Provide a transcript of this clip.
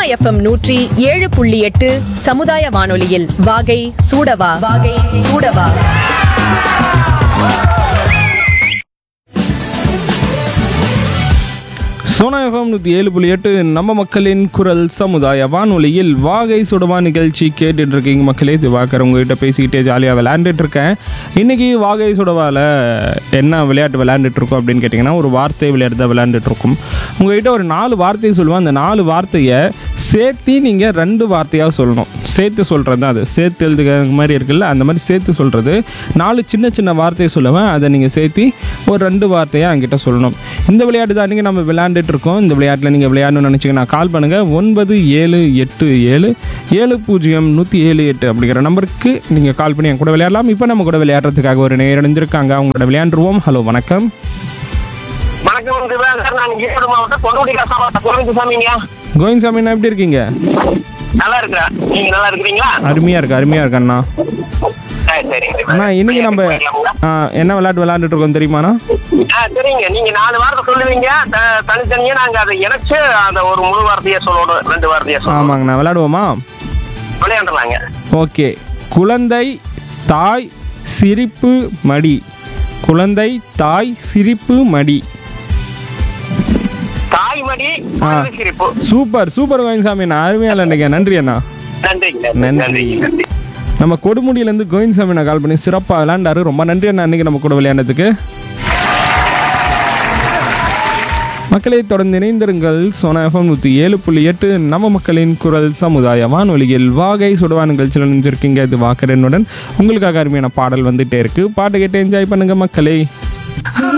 FM நூற்றி ஏழு புள்ளி எட்டு சமுதாய வானொலியில் வாகை சூடவா வாகை சூடவா சோனா எஃப்எம் நூற்றி ஏழு புள்ளி எட்டு நம்ம மக்களின் குரல் சமுதாய வானொலியில் வாகை சுடவா நிகழ்ச்சி கேட்டுட்டு இருக்கீங்க மக்களே திவாகர் உங்ககிட்ட பேசிக்கிட்டே ஜாலியாக விளையாண்டுட்டு இருக்கேன் இன்னைக்கு வாகை சுடவாவில் என்ன விளையாட்டு விளையாண்டுட்டு இருக்கோம் அப்படின்னு கேட்டிங்கன்னா ஒரு வார்த்தை விளையாட்டு தான் விளையாண்டுட்டு இருக்கோம் உங்ககிட்ட ஒரு நாலு வார்த்தை சொல்லுவேன் அந்த நாலு வார்த்தையை சேர்த்து நீங்கள் ரெண்டு வார்த்தையாக சொல்லணும் சேர்த்து சொல்கிறது தான் அது சேர்த்து எழுதுகிற மாதிரி இருக்குல்ல அந்த மாதிரி சேர்த்து சொல்கிறது நாலு சின்ன சின்ன வார்த்தையை சொல்லுவேன் அதை நீங்கள் சேர்த்து ஒரு ரெண்டு வார்த்தையாக என்கிட்ட சொல்லணும் இந்த விளையாட்டு தான் நீங்கள் நம்ம விளையாண்டுட்டு இருக்கோம் இந்த விளையாட்டில் நீங்கள் விளையாடணும்னு நினச்சிங்கன்னா கால் பண்ணுங்கள் ஒன்பது ஏழு எட்டு ஏழு ஏழு பூஜ்ஜியம் நூற்றி ஏழு எட்டு அப்படிங்கிற நம்பருக்கு நீங்கள் கால் பண்ணி என் கூட விளையாடலாம் இப்போ நம்ம கூட விளையாடுறதுக்காக ஒரு நேரடைஞ்சிருக்காங்க அவங்களோட விளையாண்டுருவோம் ஹலோ வணக்கம் வணக்கம் திவாகர் நான் ஈரோடு மாவட்டம் தொண்டகுடி கசாபாத்த கோவிந்தசாமிங்க கோவிந்த் சாமி எப்படி இருக்கீங்க நல்லா இருக்கிறேன் நீங்க நல்லா இருக்கிறீங்களா அருமையாக இருக்கு அருமையாக இருக்கு அண்ணா சரி சரிங்க அண்ணா இன்னைக்கு நம்ம ஆ, என்ன விளையாட்டு விளையாண்டுட்டு இருக்கோம் தெரியுமாண்ணா ஆ சரிங்க நீங்க நாலு வார்த்தை சொல்லுவீங்க த- தனித்தனியா நாங்க அதை இணைச்சு அந்த ஒரு முழு வார்த்தையை சொல்லணும் ரெண்டு வார்த்தையை சொல்லணும் ஆமாங்கண்ணா விளையாடுவோமா விளையாண்டுலாங்க ஓகே குழந்தை தாய் சிரிப்பு மடி குழந்தை தாய் சிரிப்பு மடி தாய்மடி ஆ. குழந்தை சிரிப்பு சூப்பர் சூப்பர் கோவிந்தசாமி அண்ணா அருமையாக இல்லைங்க நன்றி அண்ணா நன்றிங்க நன்றி. நன்றி நன்றி நம்ம கொடுமுடியிலேருந்து கோவிந்தசாமி அண்ணா கால் பண்ணி சிறப்பாக விளையாண்டாரு ரொம்ப நன்றி அண்ணா அன்னைக்கு நம்ம கூட விளையாண்டதுக்கு மக்களை தொடர்ந்து இணைந்திருங்கள் சோனா எஃப்எம் நூற்றி ஏழு புள்ளி எட்டு நம்ம மக்களின் குரல் சமுதாய வானொலியில் வாகை சுடுவா நிகழ்ச்சியில் நினைஞ்சிருக்கீங்க இது வாக்கரனுடன் உங்களுக்காக அருமையான பாடல் வந்துட்டே இருக்கு பாட்டு கேட்டு என்ஜாய் பண்ணுங்க மக்களே